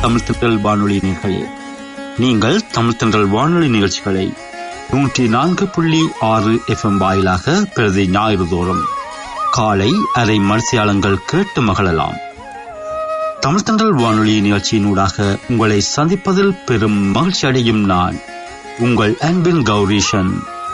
தமிழ் தென்றல் வானொலி நேர்களே நீங்கள் தமிழ் தென்றல் வானொலி நிகழ்ச்சிகளை நூற்றி நான்கு புள்ளி ஆறு எஃப்எம் வாயிலாக பிரதி ஞாயிறு தோறும் காலை அரை மனசியாளங்கள் கேட்டு மகளலாம் தமிழ் தென்றல் வானொலி நிகழ்ச்சியினூடாக உங்களை சந்திப்பதில் பெரும் மகிழ்ச்சி அடையும் நான் உங்கள் அன்பின் கௌரீஷன்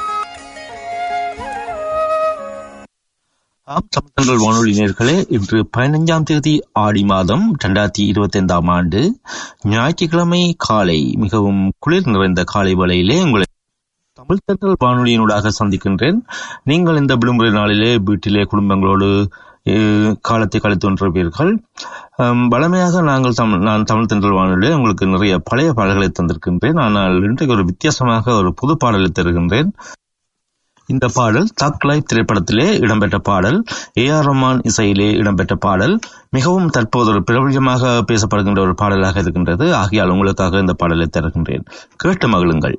ஆம் தமிழ்தங்கள் வானொலி நேர்களே இன்று பதினைஞ்சாம் தேதி ஆடி மாதம் இரண்டாயிரத்தி இருபத்தி ஐந்தாம் ஆண்டு ஞாயிற்றுக்கிழமை காலை மிகவும் குளிர் நிறைந்த காலை வேளையிலே உங்களை தமிழ் தங்கள் வானொலியினூடாக சந்திக்கின்றேன் நீங்கள் இந்த விடுமுறை நாளிலே வீட்டிலே குடும்பங்களோடு அஹ், காலத்தை கழித்துவீர்கள் வளமையாக நாங்கள் தமிழ் நான் தமிழ் தென்றல் வானொலியிலே உங்களுக்கு நிறைய பழைய பாடல்களை தந்திருக்கின்றேன் ஆனால் இன்றைக்கு ஒரு வித்தியாசமாக ஒரு புது பாடலை தருகின்றேன் இந்த பாடல் தக் லைஃப் திரைப்படத்திலே இடம்பெற்ற பாடல் ஏ ஆர் ரஹ்மான் இசையிலே இடம்பெற்ற பாடல் மிகவும் தற்போது ஒரு பிரபலமாக பேசப்படுகின்ற ஒரு பாடலாக இருக்கின்றது ஆகையால் உங்களுக்காக இந்த பாடலை தருகின்றேன் கேட்டு மகிழுங்கள்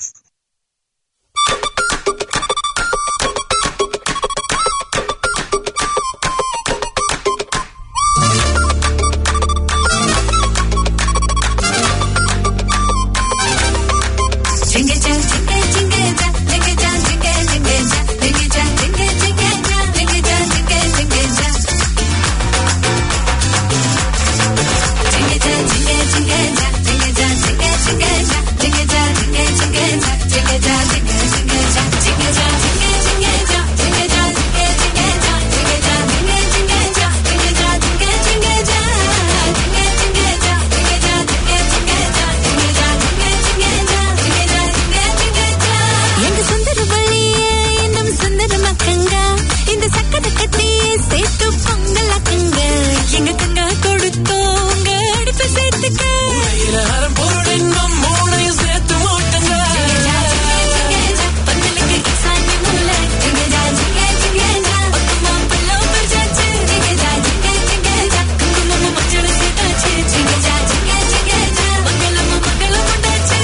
Jingle jam, jingle jingle jam, jingle jam, jingle jingle jam, jingle jam, jingle jingle jam, jingle jam, jingle jingle jam. Jingle jam, jingle jingle jam, jingle jam, jingle jingle jam, jingle jam, jingle jingle jam, jingle jam, jingle jingle jam, jingle jam, jingle jingle jam, jingle jam, jingle jingle jam, jingle jam, jingle jingle jam, jingle jam, jingle jingle jam, jingle jam, jingle jam, jingle jam, jingle jam, jingle jam, jingle jingle jam. எங்க சுந்தர வள்ளியே இன்னும் சுந்தரமாக்குங்க இந்த சக்கரை கட்டி சேர்த்து பொங்கலாக்குங்க எங்க கங்க கொடுத்தோங்க அடுப்பு சேர்த்துக்க பந்தலுக்கு சாமி முல்ல ஜிங்க ஜா ஜிங்க ஜிங்க ஜா பக்கமா பல்லம் பறிச்சாச்சு ஜிங்க ஜா ஜிங்க ஜிங்க ஜா குங்குமம் மஞ்சள் சேர்த்தாச்சு ஜிங்க ஜா ஜிங்க ஜிங்க ஜா மங்களம் மங்களம் உண்டாச்சு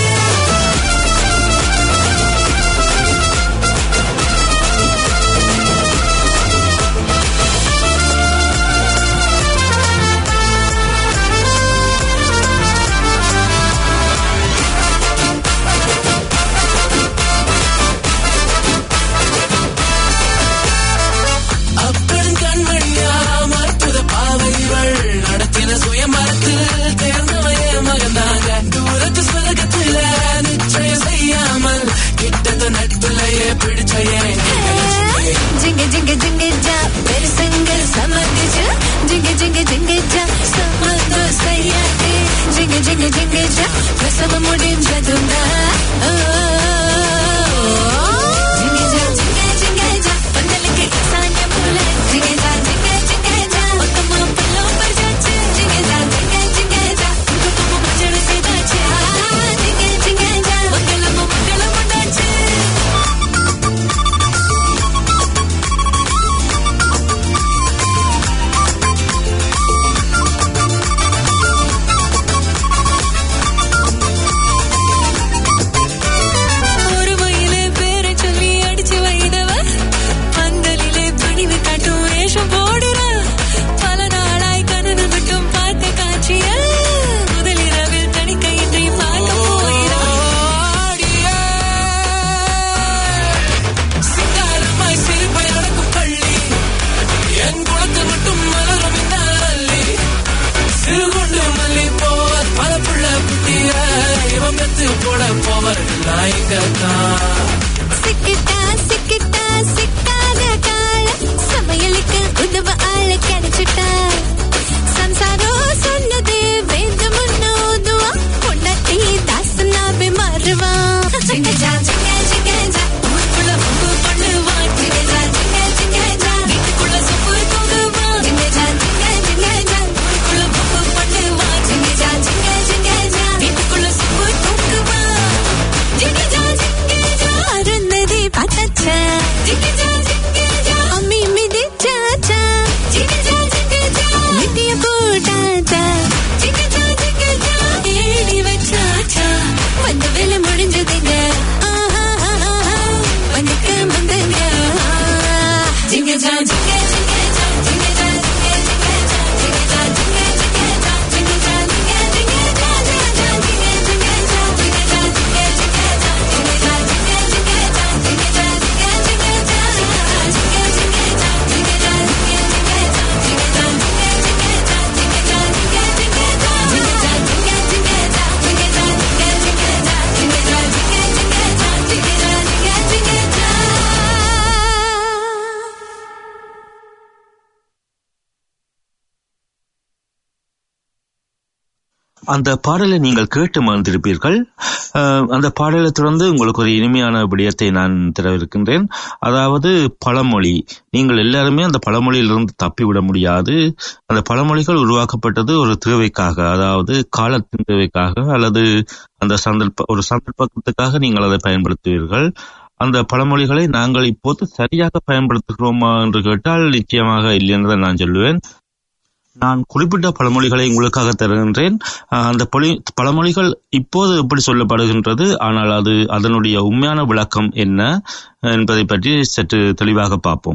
அப்பெரும் கண்மணியா மருத்துவ பாவைகள் நடத்தின சுயமரத்து தேர்ந்தவைய மகந்தாங்க தூரத்து சுலகத்துல நிச்சயம் செய்யாமல் கிட்டத்த நட்புலையே பிடிச்சையே ஜிங்க ஜிங்க ஜிங்க ஜா பெருசங்க சமர்த்திச்சு ஜிங்க ஜிங்க ஜிங்க ஜா சம்மதம் செய்யாது ஜிங்க ஜிங்க ஜிங்க ஜா பிரசவம் முடிஞ்சதுண்டா ஜிங்க ஜா ஜிங்க ஜிங்க ஜா பந்தலுக்கு சாயம் போல ஜிங்க ஜா ஜிங்க ஜிங்க ஜா மொத்தமா பல்லம் பறிச்சாச்சு ஜிங்க ஜா ஜிங்க ஜிங்க ஜா குங்குமம் மஞ்சள் செய்தாச்சு ஜிங்க ஜிங்க ஜா மங்களமும் மங்களம் உண்டாச்சு ஒரு மயிலே பேரை சொல்லி அடிச்சு வைதவ பந்தலிலே பணிவு காட்டும் வேஷம் போடுற பல நாளாய் கனவு மட்டும் பார்த்த காட்சிய முதலிரவில் தணிக்கையின்றி பார்க்க போகிறாய் சிங்காரமாய் சிரிப்பை நடக்கும் பள்ளி என் குளத்தில் மட்டும் மலரும் இந்த அள்ளி சிறுகுண்டு மல்லி போவர் பல புள்ள குட்டிய இவன் பெத்து போட போவர் நாய்க்கத்தான் சிக்கிட்டா சிக்கிட்டா சிக்காத கால சமையலுக்கு உதவ ஆள கிடைச்சிட்டா சம்சாரம் சொன்னது வேண்டும் உதுவா பொண்டாட்டி தாசனாவே மாறுவா ஜிங்க ஜா ஜிங்க ஜிங்க ஜா ஊருக்குள்ள உப்பு பண்ணுவா ஜிங்க ஜா ஜிங்க ஜிங்க ஜா வீட்டுக்குள்ள சொப்பு தூங்குவா ஜிங்க ஜா ஜிங்க ஜிங்க ஜா ஊருக்குள்ள உப்பு பண்ணுவா ஜிங்க ஜா ஜிங்க ஜிங்க ஜா வீட்டுக்குள்ள சொப்பு தூங்குவா ஜிங்க ஜா ஜிங்க ஜா அருந்ததி பார்த்தாச்சா ஜிங்க ஜா ஜிங்க ஜா அம்மி மிதிச்சாச்சா ஜிங்க ஜா அந்த பாடலை நீங்கள் கேட்டு மகிழ்ந்திருப்பீர்கள் அஹ், அந்த பாடலை தொடர்ந்து உங்களுக்கு ஒரு இனிமையான விடயத்தை நான் தரவிருக்கின்றேன் அதாவது பழமொழி நீங்கள் எல்லாருமே அந்த பழமொழியிலிருந்து தப்பிவிட முடியாது அந்த பழமொழிகள் உருவாக்கப்பட்டது ஒரு தேவைக்காக அதாவது காலத்தின் தேவைக்காக அல்லது அந்த சந்தர்ப்ப ஒரு சந்தர்ப்பத்துக்காக நீங்கள் அதை பயன்படுத்துவீர்கள் அந்த பழமொழிகளை நாங்கள் இப்போது சரியாக பயன்படுத்துகிறோமா என்று கேட்டால் நிச்சயமாக இல்லை என்று நான் சொல்லுவேன் நான் குறிப்பிட்ட பழமொழிகளை உங்களுக்காக தருகின்றேன் அஹ் அந்த பொலி பழமொழிகள் இப்போது எப்படி சொல்லப்படுகின்றது ஆனால் அது அதனுடைய உண்மையான விளக்கம் என்ன என்பதை பற்றி சற்று தெளிவாக பார்ப்போம்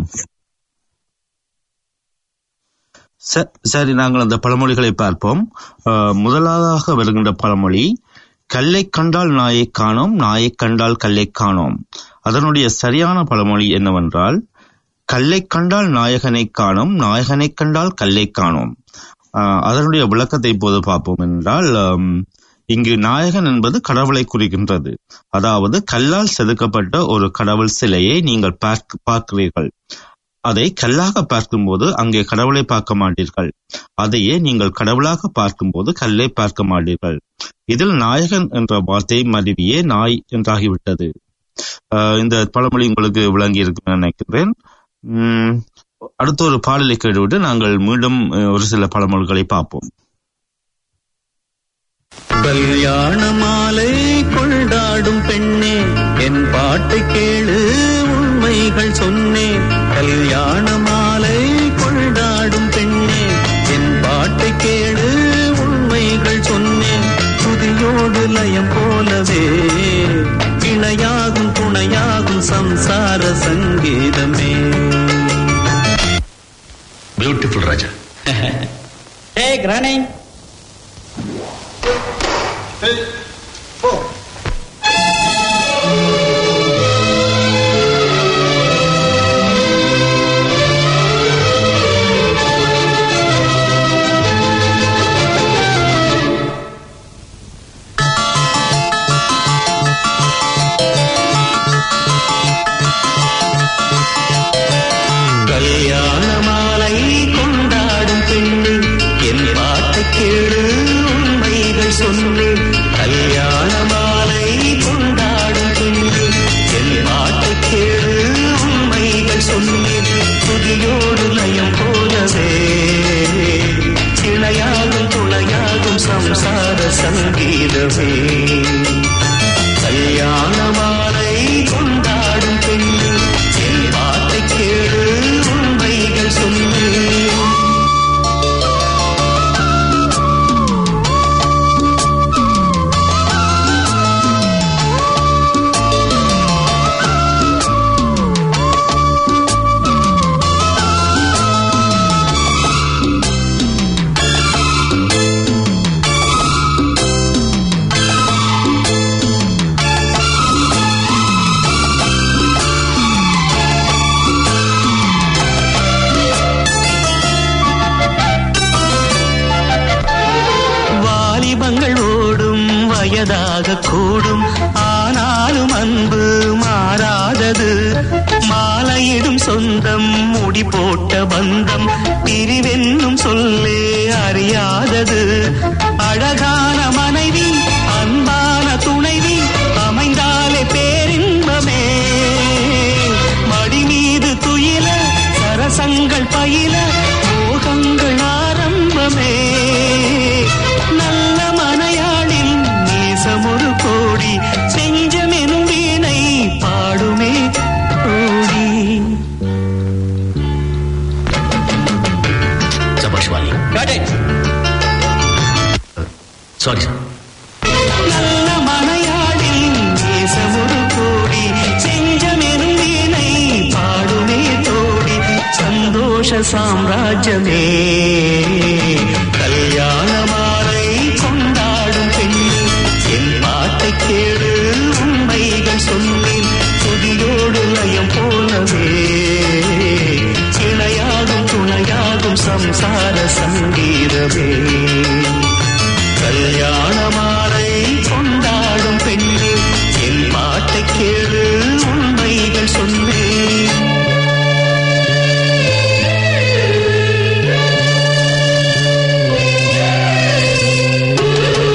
ச- சரி நாங்கள் அந்த பழமொழிகளை பார்ப்போம் அஹ் முதலாவதாக வருகின்ற பழமொழி கல்லை கண்டால் நாயை காணோம் நாயை கண்டால் கல்லை காணோம் அதனுடைய சரியான பழமொழி என்னவென்றால் கல்லை கண்டால் நாயகனை காணோம் நாயகனை கண்டால் கல்லை காணோம் ஆஹ் அதனுடைய விளக்கத்தை இப்போது பார்ப்போம் என்றால் ஆம், இங்கு நாயகன் என்பது கடவுளை குறிக்கின்றது அதாவது கல்லால் செதுக்கப்பட்ட ஒரு கடவுள் சிலையை நீங்கள் பார்க்க- பார்க்கிறீர்கள் அதை கல்லாக பார்க்கும்போது அங்கே கடவுளை பார்க்க மாட்டீர்கள் அதையே நீங்கள் கடவுளாக பார்க்கும்போது கல்லை பார்க்க மாட்டீர்கள் இதில் நாயகன் என்ற வார்த்தை மருவியே நாய் என்றாகிவிட்டது ஆஹ் இந்த பழமொழி உங்களுக்கு விளங்கி இருக்கும் நினைக்கிறேன் உம் அடுத்த ஒரு பாடலை கேட்டுவிட்டு நாங்கள் மீண்டும் அஹ், ஒரு சில பழமொழிகளை பார்ப்போம் கல்யாண மாலை கொண்டாடும் பெண்ணே என் பாட்டை கேளு உண்மைகள் சொன்னேன் கல்யாண மாலை கொண்டாடும் பெண்ணே என் பாட்டை கேளு உண்மைகள் சொன்னேன் துதியோடு லயம் போலவே இணையாகும் துணையாகும் சம்சார சங்கீதமே பியூட்டிஃபுல் ராஜா Hey, Granny. கல்யாண மாலை கொண்டாடும் பெண்ணு என் பாட்டை கேளு உண்மைகள் சொன்னேன் கல்யாண மாலை கொண்டாடும் பெண்ணு என் பாட்டை கேளு உண்மைகள் சொன்னேன் துதியோடு லயம் போலவே இணையாகும் துணையாகும் சம்சார சங்கீதமே கல்யாண மாலை கொண்டாடும் பெண்ணு என் பாட்டை கேளு உண்மைகள் சொன்னேன் வாலிபங்கள் ஓடும் வயதாக கூடும் ஆனாலும் அன்பு மாறாதது மாலையிடும் சொந்தம் முடி போட்ட பந்தம் பிரிவென்னும் சொல்லே அறியாதது அழகான மனைவி அன்பான துணைவி அமைந்தாலே பேரின்பமே மடி மீது துயில சரசங்கள் பயில மோகங்கள் ஆரம்பமே நல்ல மனையாளில் நேசமொரு கோடி செஞ்சமெனும் வீணை பாடுமே ஓடி சபாஷ் Vaali Got it. Sorry sir நல்ல மனையாளில் நேசமொரு கோடி செஞ்சமெனும் வீணை பாடுமே தோடி சந்தோஷ சாம்ராஜ்யமே கல்யாண மாலை கொண்டாடும் பெண்ணு என் பாட்டை கேளு உண்மைகள் சொன்னேன் துதியோடு லயம் போலவே இணையாகும் துணையாகும் சம்சார சங்கீதமே கல்யாண மாலை கொண்டாடும் பெண்ணே என் பாட்டை கேளு உண்மைகள் சொன்னேன் Thank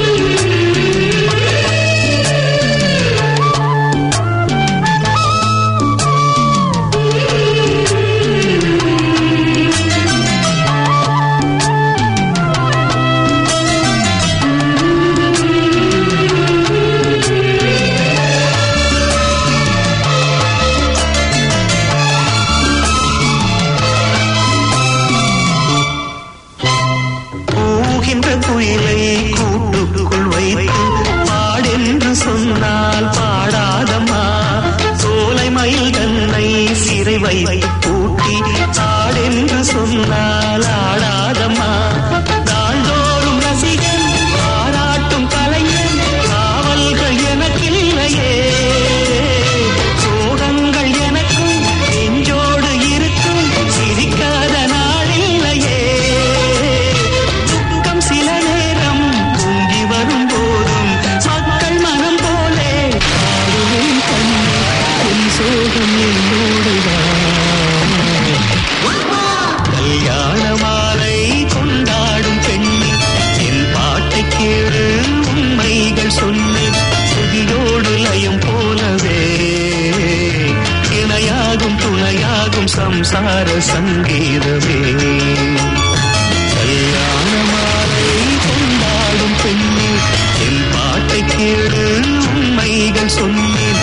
கூவுகின்ற குயிலை கூட்டுக்குள் வைத்து பாடென்று சொன்னால் பாடாதம்மா சோலை மயில் தன்னை சிறை வைத்து பூட்டி ஆடென்று சொன்னால் ஆடாதம்மா நாள்தோறும் ரசிகன் பாராட்டும் கலைஞன் காவல்கள் எனக்கில்லையே சோகங்கள் எனக்கும் நெஞ்சோடு இருக்கும் சிரிக்காத நாளில்லையே துக்கம் சில நேரம் பொங்கி வரும் போதும் மக்கள் மனம் போலே ஆடுவேன் கண்ணே என் சோகம் என்னோடுதான் கல்யாண மாலை கொண்டாடும் பெண்ணே என் பாட்டை கேடு உண்மைகள் சொன்னேன் சுதியோடு லயம் போலவே இணையாகும் துணையாகும் சம்சார சங்கீதமே கல்யாண மாலை கொண்டாடும் பெண்ணே என் பாட்டை கேடு உண்மைகள் சொன்னேன்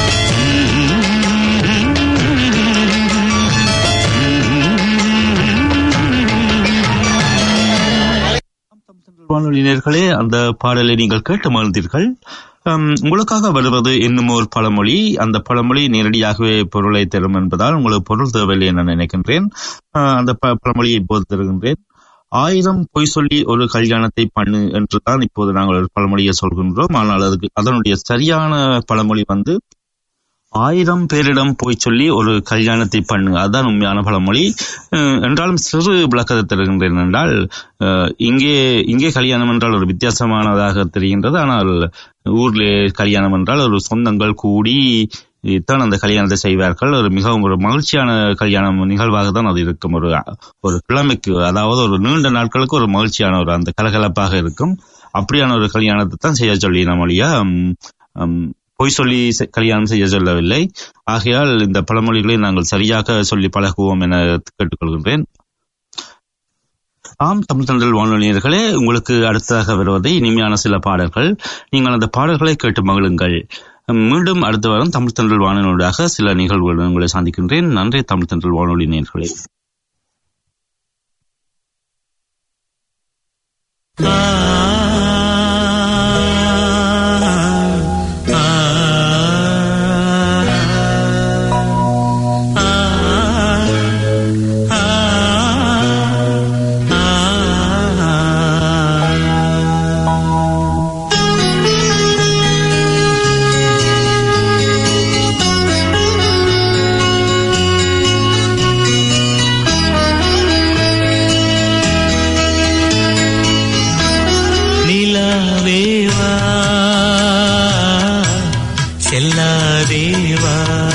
வானொலி நேர்களே அந்த பாடலை நீங்கள் கேட்டு மகிழ்ந்தீர்கள் ஹம், உங்களுக்காக வருவது இன்னும் ஒரு பழமொழி அந்த பழமொழி நேரடியாகவே பொருளை தரும் என்பதால் உங்களுக்கு பொருள் தேவையில்லை என நினைக்கின்றேன் அஹ், அந்த ப- பழமொழியை இப்போது தருகின்றேன் ஆயிரம் பொய் சொல்லி ஒரு கல்யாணத்தை பண்ணு என்றுதான் இப்போது நாங்கள் ஒரு பழமொழியை சொல்கின்றோம் ஆனால் அதுக்கு அதனுடைய சரியான பழமொழி வந்து ஆயிரம் பேரிடம் போய் சொல்லி ஒரு கல்யாணத்தை பண்ணு அதுதான் உண்மையான பழமொழி அஹ், என்றாலும் சிறு விளக்கத்தை தருகின்றேன் என்றால் அஹ், இங்கே இங்கே கல்யாணம் என்றால் ஒரு வித்தியாசமானதாக தெரிகின்றது ஆனால் ஊரிலே கல்யாணம் என்றால் ஒரு சொந்தங்கள் கூடி தான் அந்த கல்யாணத்தை செய்வார்கள் ஒரு மிகவும் ஒரு மகிழ்ச்சியான கல்யாணம் நிகழ்வாக தான் அது இருக்கும் ஒரு ஒரு கிழமைக்கு அதாவது ஒரு நீண்ட நாட்களுக்கு ஒரு மகிழ்ச்சியான ஒரு அந்த கலகலப்பாக இருக்கும் அப்படியான ஒரு கல்யாணத்தை தான் செய்ய சொல்லி நம்மளுடைய பொய் சொல்லி செ- கல்யாணம் செய்ய சொல்லவில்லை ஆகையால் இந்த பழமொழிகளை நாங்கள் சரியாக சொல்லி பழகுவோம் என கேட்டுக்கொள்கின்றேன் ஆம் தமிழ் தண்டல் வானொலியர்களே உங்களுக்கு அடுத்ததாக வருவது இனிமையான சில பாடல்கள் நீங்கள் அந்த பாடல்களை கேட்டு மகிழுங்கள் மீண்டும் அடுத்த வாரம் தமிழ் தண்டல் வானொலியாக சில நிகழ்வுகளுடன் உங்களை சந்திக்கின்றேன் நன்றி தமிழ் தண்டல் வானொலி நேர்களே நிலாவேவா செல்லாதேவா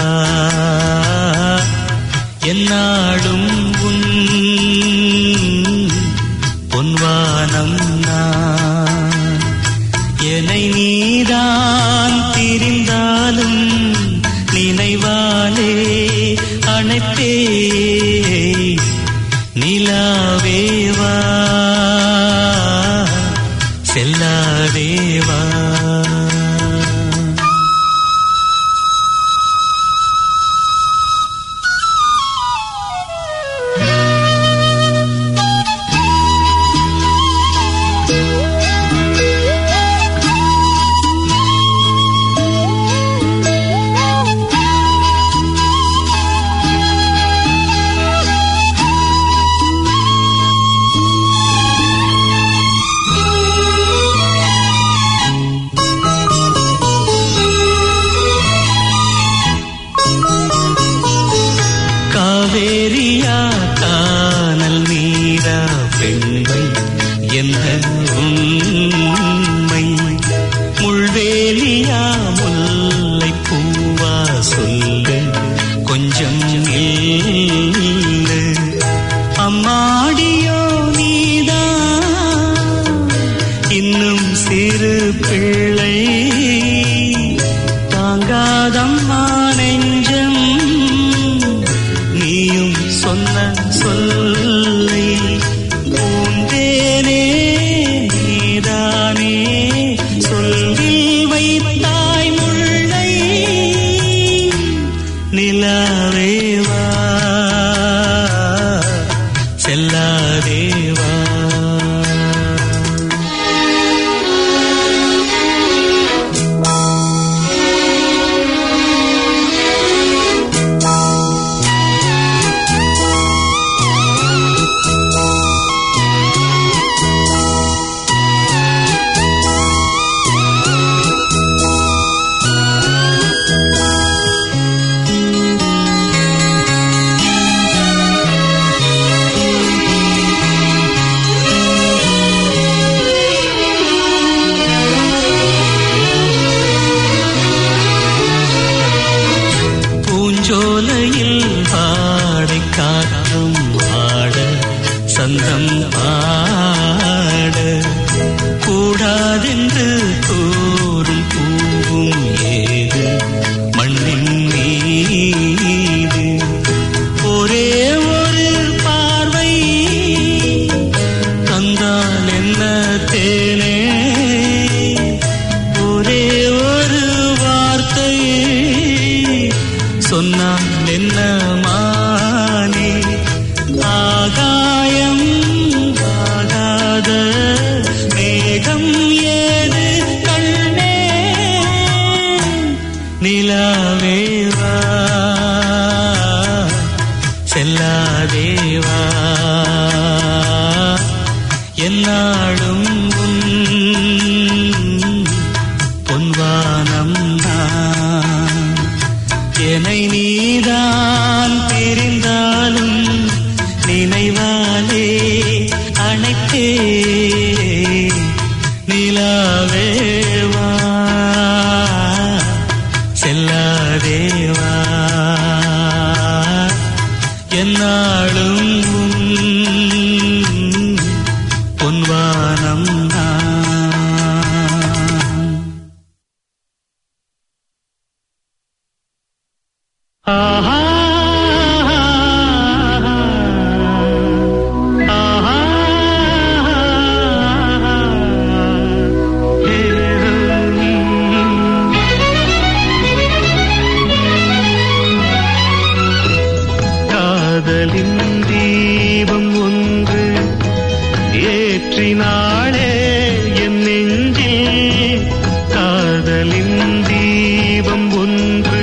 என்னாடும் உன் பொன்வானம் நான் என்னை நீதான் திரிந்தாலும் நினைவாலே அணைப்பே நிலாவேவா செல்லாதேவா காவேரியா கானல் நீரா பெண்மை என்ன உண்மை முள்வேலியா முல்லை பூவா சொல்லு கொஞ்சம் நில்லு அம்மாடியோ நீதான் இன்னும் சிறு பிள்ளை தாங்காதம்மா நெஞ்சம் நீயும் சொன்ன சொல்லை பூந்தேனே நீதானே சொல்லில் வைத்தாய் முல்லை நிலாவேவா செல்லாதேவா தேனே ஒரே ஒரு வார்த்தை சொன்னால் என்ன மானே ஆகாயம் ஆகாத மேகம் ஏது கண்ணே நிலாவேவா செல்லாதேவா என்னாடும் உன் பொன்வானம் நான் என்னை நீதான் பிரிந்தாலும் நினைவாலே அணைத்தே நிலாவேவா செல்லாதேவா என்னாலும் உன் பொன்வானம் நான் ஆஹா ஆஹா காதலின் தீபம் ஒன்று ஏற்றினாளே என் நெஞ்சில் காதலின் தீபம் ஒன்று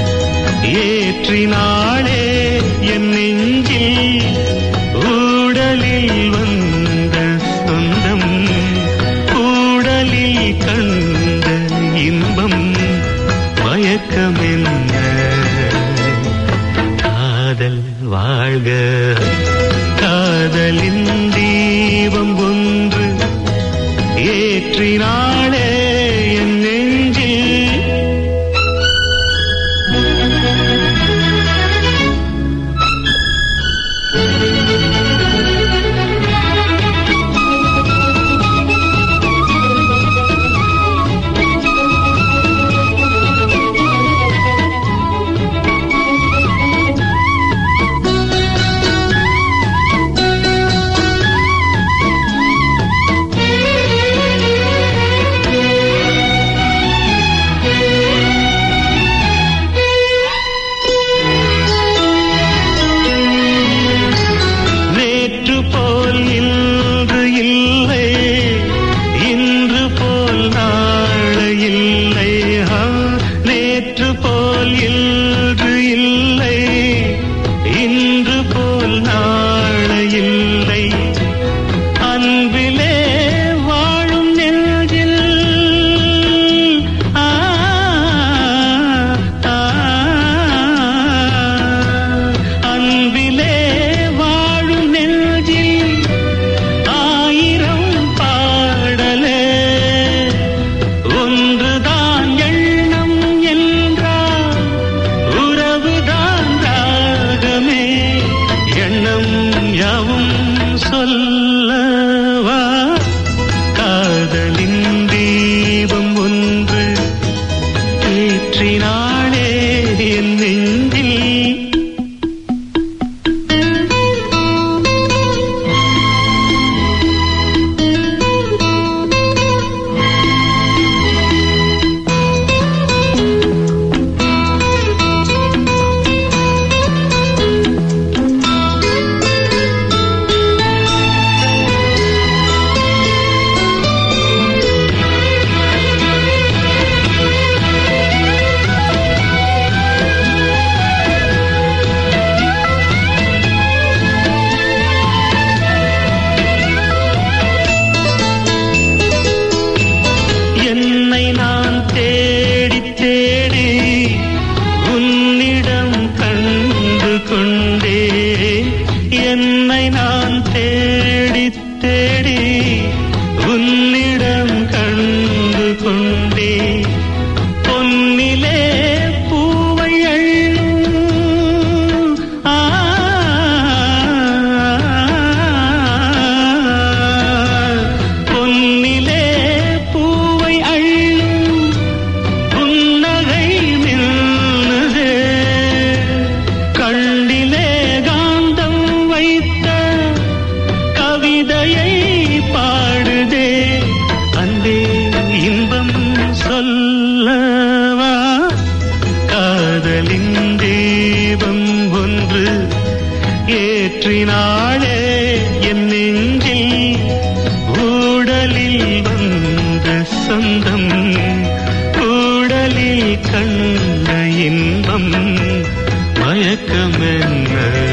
ஏற்றினாளே என் நெஞ்சில் ஊடலில் வந்த சொந்தம் ஊடலில் கண்ட இன்பம் மயக்கமென்ன காதல் வாழ்க காதலின் தீபம் ஒன்று ஊடலில் வந்த சொந்தம் ஊடலில் கண்ட இன்பம் மயக்கம் என்ன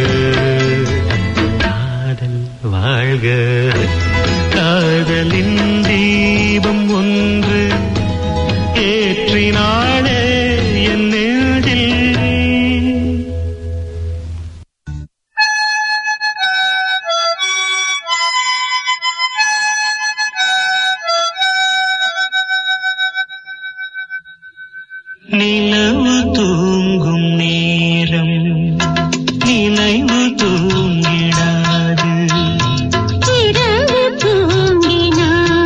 காதல் வாழ்க காதலின் தீபம் ஒன்று ஏற்றினாளே என் நெஞ்சில் நிலவு தூங்கும் நேரம் நினைவு தூங்கிடாது இரவு தூங்கினாலும்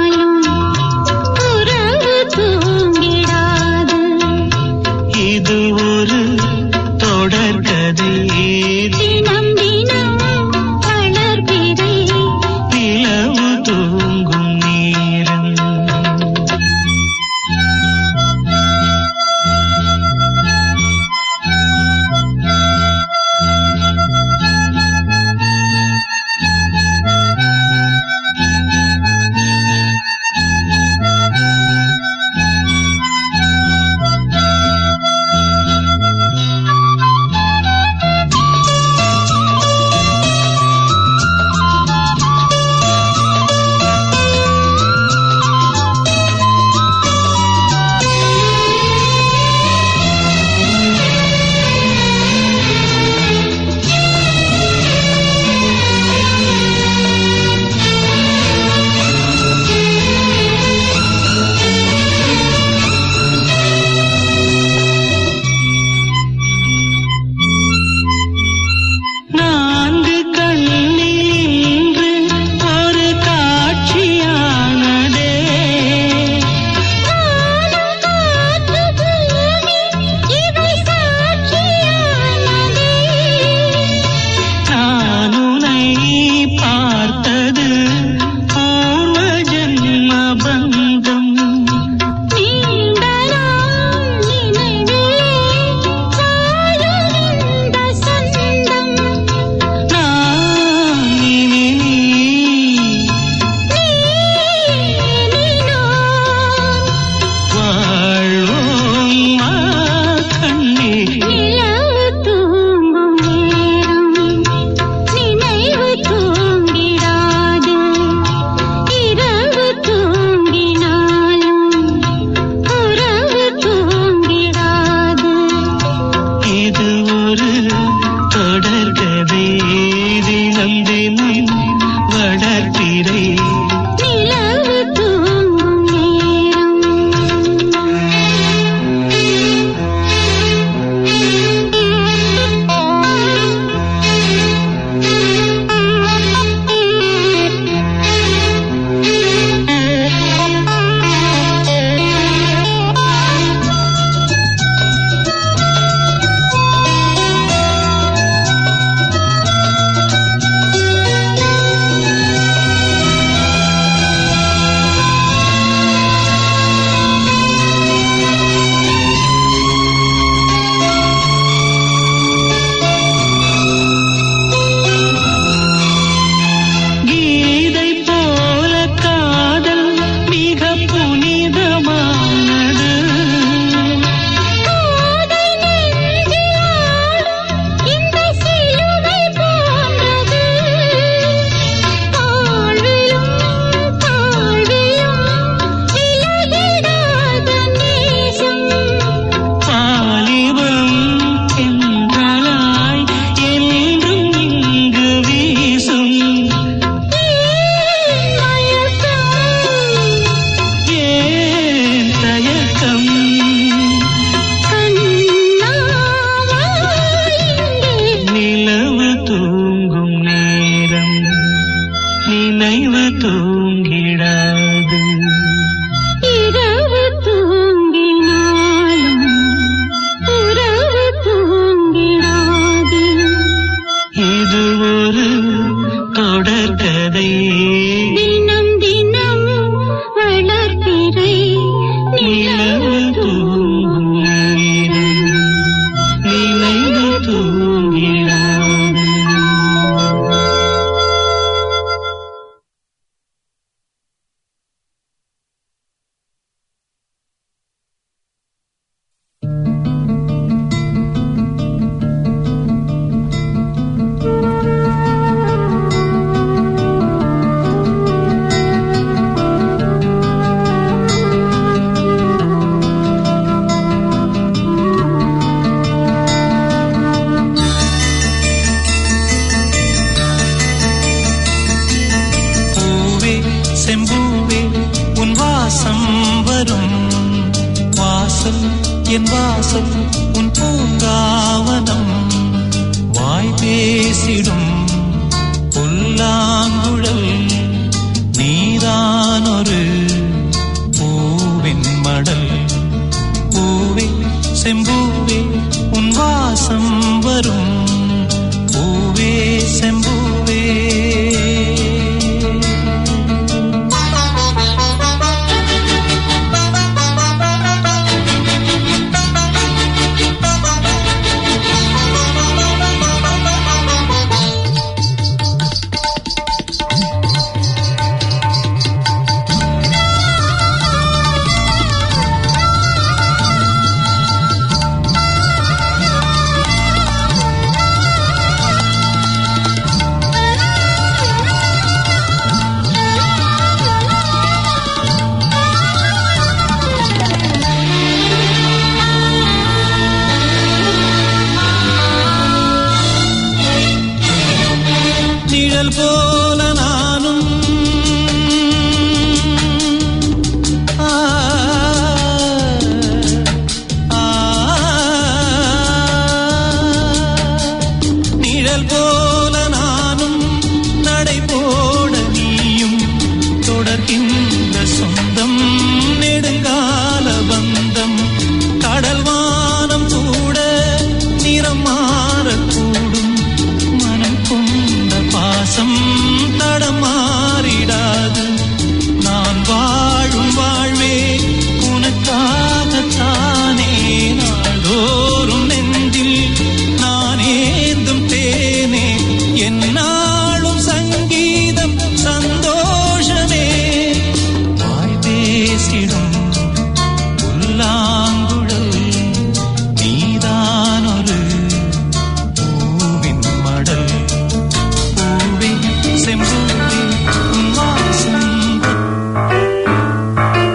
வாசம் வரும் வாசல் என் வாசல் உன் பூங்காவனம் வாய் பேசிடும்